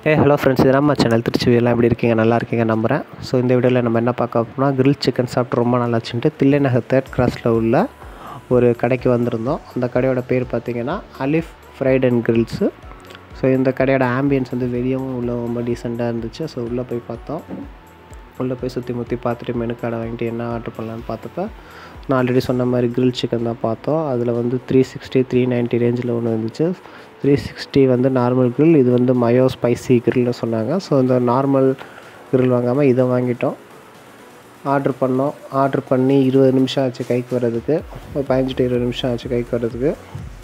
ஏ hello friends இது நம்ம channel திருச்சிவியெல்லாம் எப்படி இருக்கீங்க நல்லா இருக்கீங்க நம்புகிறேன் ஸோ இந்த வீடியோவில் நம்ம என்ன பார்க்க போனால் grill சிக்கன் சாப்பிட்டு ரொம்ப நல்லாச்சுன்ட்டு தில்லை நகர் தேர்ட் கிராஸில் உள்ள ஒரு கடைக்கு வந்திருந்தோம் அந்த கடையோட பேர் பார்த்தீங்கன்னா அலிஃப் ஃப்ரைட் அண்ட் கிரில்ஸு ஸோ இந்த கடையோட ஆம்பியன்ஸ் வந்து வெளியவும் உள்ள ரொம்ப டீசெண்டாக இருந்துச்சு ஸோ உள்ளே போய் பார்த்தோம் உள்ளே போய் சுற்றி முற்றி பார்த்துட்டு மெனு கார்டை வாங்கிட்டு என்ன ஆர்டர் பண்ணலான்னு பார்த்தப்ப நான் ஆல்ரெடி சொன்ன மாதிரி grill சிக்கன் தான் பார்த்தோம் அதில் வந்து த்ரீ சிக்ஸ்டி த்ரீ நைன்ட்டி ரேஞ்சில் ஒன்று இருந்துச்சு த்ரீ சிக்ஸ்டி வந்து நார்மல் grill இது வந்து மயோ ஸ்பைசி கிரில்னு சொன்னாங்க ஸோ இந்த நார்மல் grill வாங்காமல் இதை வாங்கிட்டோம் ஆர்டர் பண்ணோம் ஆர்டர் பண்ணி இருபது நிமிஷம் ஆச்சு கைக்கு வர்றதுக்கு ஒரு பதினஞ்சு டு இருபது நிமிஷம் ஆச்சு கைக்கு வர்றதுக்கு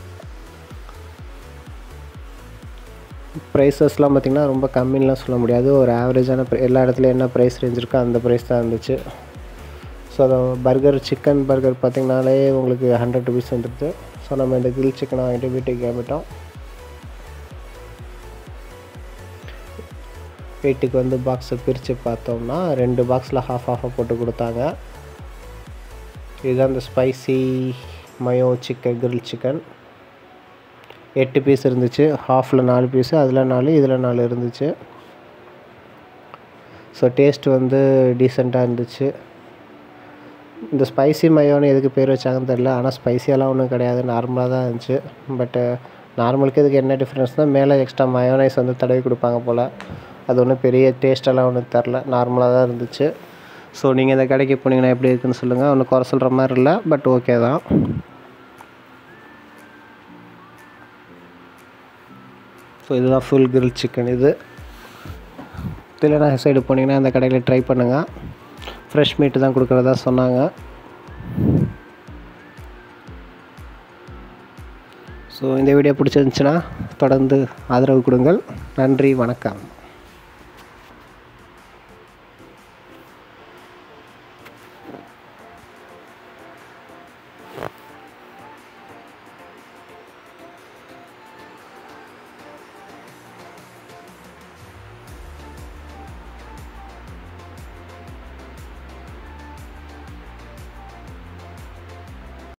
ப்ரைஸஸ்லாம் பார்த்திங்கன்னா ரொம்ப கம்மின்லாம் சொல்ல முடியாது ஒரு ஆவரேஜான எல்லா இடத்துலையும் என்ன ப்ரைஸ் ரேஞ்ச் இருக்கோ அந்த ப்ரைஸ் தான் இருந்துச்சு ஸோ அதை பர்கர் சிக்கன் பர்கர் பார்த்திங்கனாலே உங்களுக்கு ஹண்ட்ரட் ருபீஸ் வந்துடுது ஸோ நம்ம இந்த grill சிக்கனை வாங்கிட்டு வீட்டுக்கு கிளம்பிட்டோம் வீட்டுக்கு வந்து பாக்ஸை பிரித்து பார்த்தோம்னா ரெண்டு பாக்ஸில் ஹாஃப் ஹாஃபாக போட்டு கொடுத்தாங்க இதுதான் இந்த spicy mayo chicken grill chicken எட்டு பீஸ் இருந்துச்சு ஹாஃபில் நாலு பீஸு அதில் நாலு இதில் நாலு இருந்துச்சு ஸோ டேஸ்ட் வந்து டீசெண்டாக இருந்துச்சு இந்த ஸ்பைசி மயோன்னு எதுக்கு பேர் வச்சாங்கன்னு தெரில ஆனால் ஸ்பைசியெல்லாம் ஒன்றும் கிடையாது நார்மலாக தான் இருந்துச்சு பட்டு நார்மலுக்கு இதுக்கு என்ன டிஃப்ரென்ஸ்னால் மேலே எக்ஸ்ட்ரா மயோனைஸ் வந்து தடவி கொடுப்பாங்க போல் அது ஒன்றும் பெரிய டேஸ்ட்டெல்லாம் ஒன்றும் தெரில நார்மலாக தான் இருந்துச்சு ஸோ நீங்கள் இந்த கடைக்கு போனீங்கன்னா எப்படி இருக்குன்னு சொல்லுங்கள் ஒன்றும் குறை சொல்கிற மாதிரி இல்லை பட் ஓகே தான் ஸோ இதுதான் ஃபுல் grill சிக்கன் இது இல்லைனா சைடு போனீங்கன்னா அந்த கடையில் ட்ரை பண்ணுங்கள் ஃப்ரெஷ் மீட்டு தான் கொடுக்குறதா சொன்னாங்க ஸோ இந்த வீடியோ பிடிச்சிருந்துச்சுன்னா தொடர்ந்து ஆதரவு கொடுங்கள் நன்றி வணக்கம்